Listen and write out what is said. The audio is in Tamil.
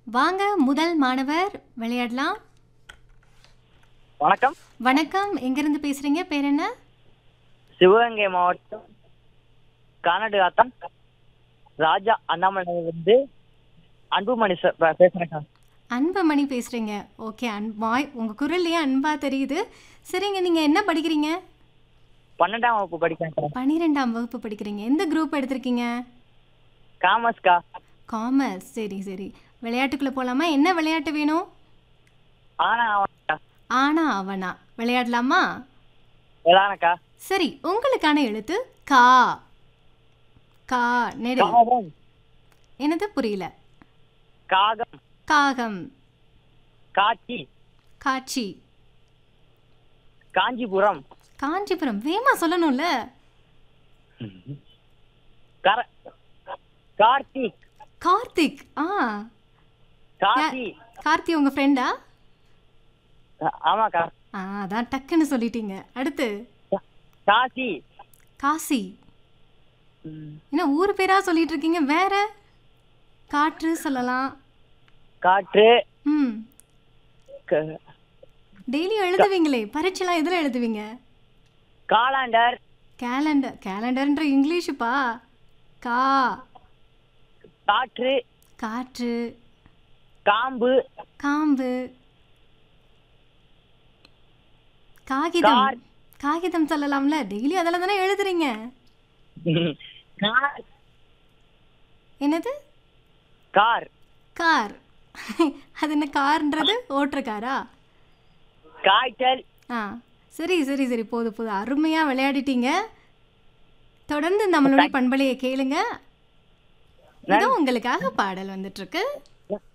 வாங்க முதல் மாணவர் விளையாடலாம் வணக்கம் வணக்கம் எங்கிருந்து பேசுறீங்க பேர் என்ன சிவகங்கை மாவட்டம் கானாடு ஆத்தம் ராஜா அண்ணாமலை வந்து அன்புமணி சார் பே- பேசுறேன் சார் அன்புமணி பேசுறீங்க ஓகே அன்பாய் உங்க குரல்லையே அன்பா தெரியுது சரிங்க நீங்க என்ன படிக்கிறீங்க பன்னெண்டாம் வகுப்பு படிக்கிறேன் சார் பன்னிரெண்டாம் வகுப்பு படிக்கிறீங்க எந்த குரூப் எடுத்திருக்கீங்க காமர்ஸ்க்கா காமர்ஸ் சரி சரி விளையாட்டுக்குள்ள போலாமா என்ன விளையாட்டு வேணும் ஆனா அவன்க்கா ஆனா அவனா விளையாடலாமா விளானக்கா சரி உங்களுக்கான எழுத்து கா கா நெடு காகம் என்னது புரியல காகம் காகம் காட்சி காட்சி காஞ்சிபுரம் காஞ்சிபுரம் வேமா சொல்லணும்ல கர கார்த்திக் கார்த்திக் ஆ காசி கார்த்தி உங்க ஃப்ரெண்டா ஆ- ஆமாக்கா ஆ அதான் டக்குன்னு சொல்லிட்டீங்க அடுத்து கா- காசி காசி ம், என்ன ஊர் பேரா சொல்லிட்டு இருக்கீங்க வேற காற்று சொல்லலாம் காற்று ம் க- டெய்லி எழுதுவீங்களே பரீட்சைலாம் எதில் எழுதுவீங்க காலாண்டர் கேலண்டர் கேலண்டர்ன்ற இங்கிலீஷுப்பா கா காற்று காற்று காம்பு காம்பு காகிதம் கார். காகிதம் சொல்லலாம்ல டெய்லி அதில் தானே எழுதுறீங்க கார் என்னது கார் கார் அது என்ன கார்ன்றது ஓட்டுற காரா காய்ச்சல் ஆ சரி சரி சரி போதும் போதும் அருமையாக விளையாடிட்டீங்க தொடர்ந்து நம்மளுடைய பண்பலையை கேளுங்க இதோ உங்களுக்காக பாடல் வந்துட்டு இருக்கு